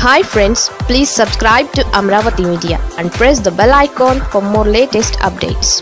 hi friends please subscribe to Amaravati media and press the bell icon for more latest updates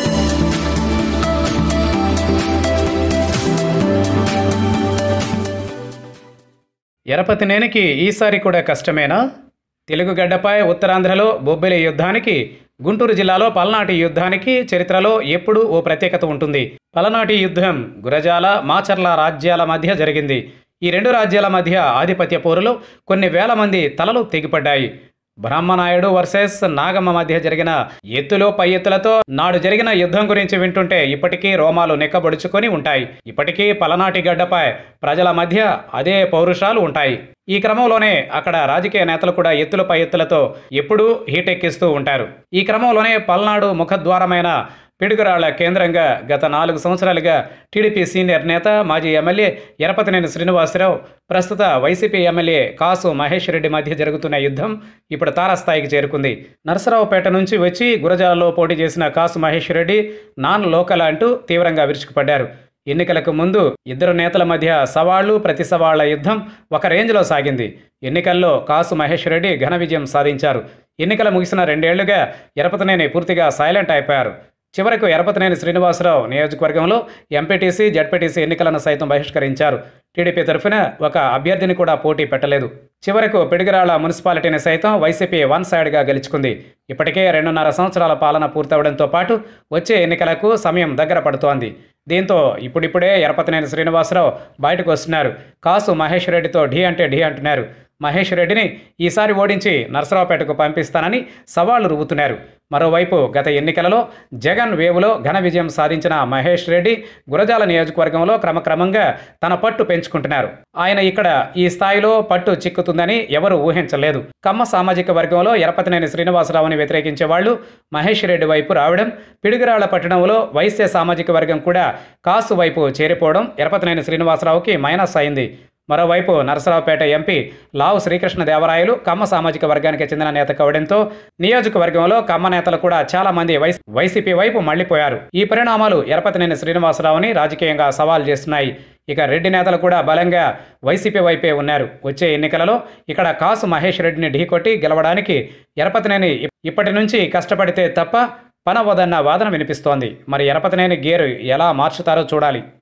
ఎరపతినేనికి ఈసారి కూడా కష్టమేనా తెలుగు గడ్డపై ఉత్తరాంధ్రలో బొబ్బిలి యుద్ధానికి గుంటూరు జిల్లాలో పల్నాటి యుద్ధానికి చరిత్రలో ఎప్పుడూ ఓ ప్రత్యేకత ఉంటుంది పలనాటి యుద్ధం గురజాల మాచర్ల రాజ్యాల మధ్య జరిగింది ఈ రెండు రాజ్యాల మధ్య ఆధిపత్య పోరులో కొన్ని వేల మంది తలలు తెగిపడ్డాయి బ్రహ్మనాయుడు వర్సెస్ నాగమ్మ మధ్య జరిగిన ఎత్తులో పై ఎత్తులతో నాడు జరిగిన యుద్ధం గురించి వింటుంటే ఇప్పటికీ రోమాలు నెక్కబడుచుకొని ఉంటాయి ఇప్పటికీ పలనాటి గడ్డపై ప్రజల మధ్య అదే పౌరుషాలు ఉంటాయి ఈ క్రమంలోనే అక్కడ రాజకీయ నేతలు కూడా ఎత్తుల పై ఎత్తులతో ఎప్పుడూ హీటెక్కిస్తూ ఉంటారు ఈ క్రమంలోనే పల్నాడు ముఖద్వారమైన పిడుగురాళ్ల కేంద్రంగా గత నాలుగు సంవత్సరాలుగా టీడీపీ సీనియర్ నేత మాజీ ఎమ్మెల్యే ఎరపతినేని శ్రీనివాసరావు ప్రస్తుత వైసీపీ ఎమ్మెల్యే కాసు మహేష్ రెడ్డి మధ్య జరుగుతున్న యుద్ధం ఇప్పుడు తారాస్థాయికి చేరుకుంది నరసరావుపేట నుంచి వచ్చి గురజాలలో పోటీ చేసిన కాసు మహేష్ రెడ్డి నాన్ లోకల్ అంటూ తీవ్రంగా విరుచుకుపడ్డారు ఎన్నికలకు ముందు ఇద్దరు నేతల మధ్య సవాళ్లు ప్రతి సవాళ్ల యుద్ధం ఒక రేంజ్లో సాగింది ఎన్నికల్లో కాసు మహేష్ రెడ్డి ఘన విజయం సాధించారు ఎన్నికలు ముగిసిన రెండేళ్లుగా ఎరపతినేని పూర్తిగా సైలెంట్ అయిపోయారు చివరకు ఎరపతినేని శ్రీనివాసరావు నియోజకవర్గంలో ఎంపీటీసీ జడ్పీటీసీ ఎన్నికలను సైతం బహిష్కరించారు టీడీపీ తరఫున ఒక అభ్యర్థిని కూడా పోటీ పెట్టలేదు చివరకు పిడిగిరాళ్ల మున్సిపాలిటీని సైతం వైసీపీ వన్ సైడ్గా గెలుచుకుంది ఇప్పటికే రెండున్నర సంవత్సరాల పాలన పూర్తవడంతో పాటు వచ్చే ఎన్నికలకు సమయం దగ్గర పడుతోంది దీంతో ఇప్పుడిప్పుడే ఎరపతినేని శ్రీనివాసరావు బయటకు వస్తున్నారు కాసు మహేష్ రెడ్డితో ఢీ అంటే ఢీ అంటున్నారు మహేష్ రెడ్డిని ఈసారి ఓడించి నరసరావుపేటకు పంపిస్తానని సవాళ్లు రువ్వుతున్నారు మరోవైపు గత ఎన్నికలలో జగన్ వేవులో ఘన విజయం సాధించిన మహేష్ రెడ్డి గురజాల నియోజకవర్గంలో క్రమక్రమంగా తన పట్టు పెంచుకుంటున్నారు ఆయన ఇక్కడ ఈ స్థాయిలో పట్టు చిక్కుతుందని ఎవరు ఊహించలేదు కమ్మ సామాజిక వర్గంలో ఎరపతినేని శ్రీనివాసరావుని వ్యతిరేకించే వాళ్ళు మహేష్ రెడ్డి వైపు రావడం పిడుగురాళ్ల పట్టణంలో వైశ్య సామాజిక వర్గం కూడా కాసు వైపు చేరిపోవడం ఎరపతినేని శ్రీనివాసరావుకి మైనస్ అయింది మరోవైపు నరసరావుపేట ఎంపీ లావు శ్రీకృష్ణదేవరాయలు కమ్మ సామాజిక వర్గానికి చెందిన నేత కావడంతో నియోజకవర్గంలో కమ్మ నేతలు కూడా చాలా మంది వైస్- వైసీపీ వైపు మళ్లిపోయారు ఈ పరిణామాలు ఎరపతినేని శ్రీనివాసరావుని రాజకీయంగా సవాల్ చేస్తున్నాయి ఇక రెడ్డి నేతలు కూడా బలంగా వైసీపీ వైపే ఉన్నారు వచ్చే ఎన్నికలలో ఇక్కడ కాసు మహేష్ రెడ్డిని ఢీకొట్టి గెలవడానికి ఎరపతినేని ఇప్పటి నుంచి కష్టపడితే తప్ప పనవదన్న వాదన వినిపిస్తోంది మరి ఎరపతినేని గేరు ఎలా మార్చుతారో చూడాలి